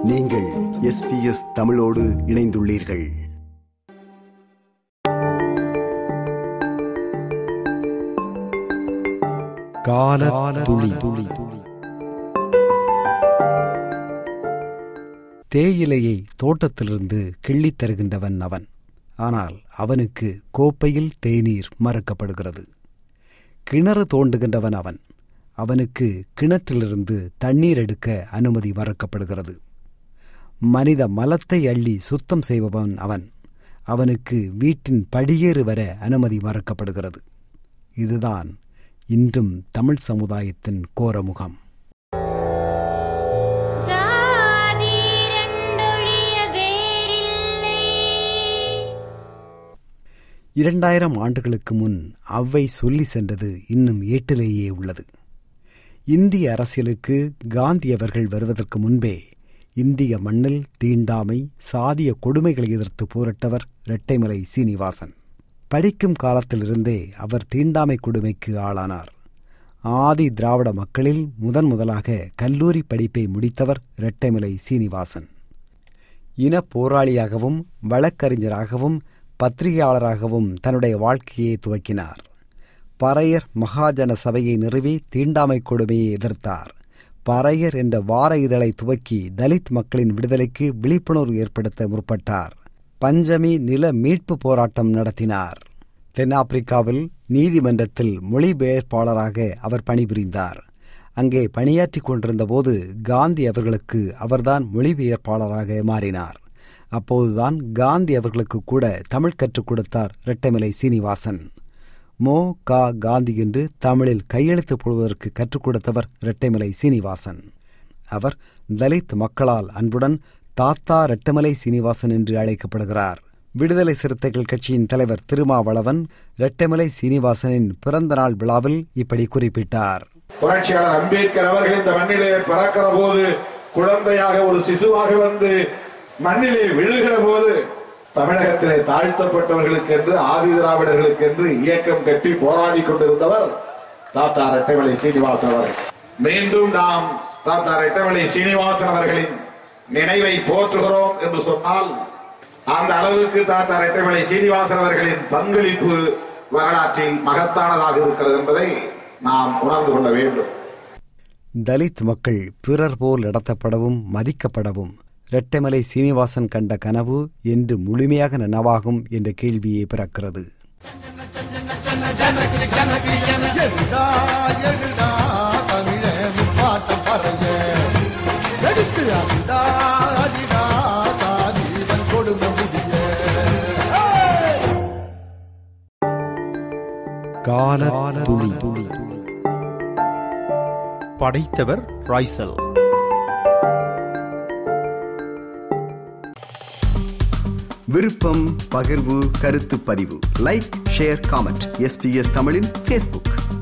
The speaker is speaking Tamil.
நீங்கள் எஸ்பிஎஸ் தமிழோடு இணைந்துள்ளீர்கள் கால துளி துளி தேயிலையை தோட்டத்திலிருந்து கிள்ளித் தருகின்றவன் அவன் ஆனால் அவனுக்கு கோப்பையில் தேநீர் மறக்கப்படுகிறது கிணறு தோண்டுகின்றவன் அவன் அவனுக்கு கிணற்றிலிருந்து தண்ணீர் எடுக்க அனுமதி மறக்கப்படுகிறது மனித மலத்தை அள்ளி சுத்தம் செய்பவன் அவன் அவனுக்கு வீட்டின் படியேறு வர அனுமதி மறக்கப்படுகிறது இதுதான் இன்றும் தமிழ் சமுதாயத்தின் கோரமுகம் ஜாதி ரெண்டொழிய வேறில்லை இரண்டாயிரம் ஆண்டுகளுக்கு முன் அவ்வை சொல்லி சென்றது இன்னும் ஏட்டிலேயே உள்ளது இந்திய அரசியலுக்கு காந்தி அவர்கள் வருவதற்கு முன்பே இந்திய மண்ணில் தீண்டாமை சாதிய கொடுமைகளை எதிர்த்து போரிட்டவர் இரட்டைமலை சீனிவாசன் படிக்கும் காலத்திலிருந்தே அவர் தீண்டாமை கொடுமைக்கு ஆளானார் ஆதி திராவிட மக்களில் முதன் முதலாக கல்லூரி படிப்பை முடித்தவர் இரட்டைமலை சீனிவாசன் இன போராளியாகவும் வழக்கறிஞராகவும் பத்திரிகையாளராகவும் தன்னுடைய வாழ்க்கையை துவக்கினார் பறையர் மகாஜன சபையை நிறுவி தீண்டாமை கொடுமையை எதிர்த்தார் பறையர் என்ற வார இதழை துவக்கி தலித் மக்களின் விடுதலைக்கு விழிப்புணர்வு ஏற்படுத்த முற்பட்டார் பஞ்சமி நில மீட்பு போராட்டம் நடத்தினார் தென்னாப்பிரிக்காவில் நீதிமன்றத்தில் மொழிபெயர்ப்பாளராக அவர் பணிபுரிந்தார் அங்கே பணியாற்றிக் கொண்டிருந்தபோது காந்தி அவர்களுக்கு அவர்தான் மொழிபெயர்ப்பாளராக மாறினார் அப்போதுதான் காந்தி அவர்களுக்கு கூட தமிழ் கற்றுக் கொடுத்தார் இரட்டைமலை சீனிவாசன் மோ கா காந்தி என்று தமிழில் கையெழுத்து போடுவதற்கு கற்றுக் கொடுத்தவர் இரட்டைமலை சீனிவாசன் அவர் தலித் மக்களால் அன்புடன் தாத்தா இரட்டமலை சீனிவாசன் என்று அழைக்கப்படுகிறார் விடுதலை சிறுத்தைகள் கட்சியின் தலைவர் திருமாவளவன் இரட்டைமலை சீனிவாசனின் பிறந்த நாள் விழாவில் இப்படி குறிப்பிட்டார் புரட்சியாளர் அம்பேத்கர் அவர்கள் இந்த மண்ணிலே பிறக்கிற போது குழந்தையாக ஒரு சிசுவாக வந்து மண்ணிலே விழுகிற போது தமிழகத்திலே தாழ்த்தப்பட்டவர்களுக்கென்று ஆதி திராவிடர்களுக்கென்று இயக்கம் கட்டி போராடி கொண்டிருந்தவர் தாத்தா ரெட்டைமலை சீனிவாசன் அவர்கள் மீண்டும் நாம் தாத்தா ரெட்டைமலை சீனிவாசன் அவர்களின் நினைவை போற்றுகிறோம் என்று சொன்னால் அந்த அளவுக்கு தாத்தா ரெட்டைமலை சீனிவாசன் அவர்களின் பங்களிப்பு வரலாற்றில் மகத்தானதாக இருக்கிறது என்பதை நாம் உணர்ந்து கொள்ள வேண்டும் தலித் மக்கள் பிறர் போல் நடத்தப்படவும் மதிக்கப்படவும் இரட்டைமலை சீனிவாசன் கண்ட கனவு என்று முழுமையாக நனவாகும் என்ற கேள்வியே பிறக்கிறது எடுடா எடுடா தமிழ முப்பாட்டம் பறைய எடுத்து அடிடா அடிடா தாதீவன் கொடுமை முடிய கால துளி துளி படைத்தவர் ராய்சல் விருப்பம் பகிர்வு கருத்து பதிவு லைக் ஷேர் காமெண்ட் எஸ்பிஎஸ் தமிழின் ஃபேஸ்புக்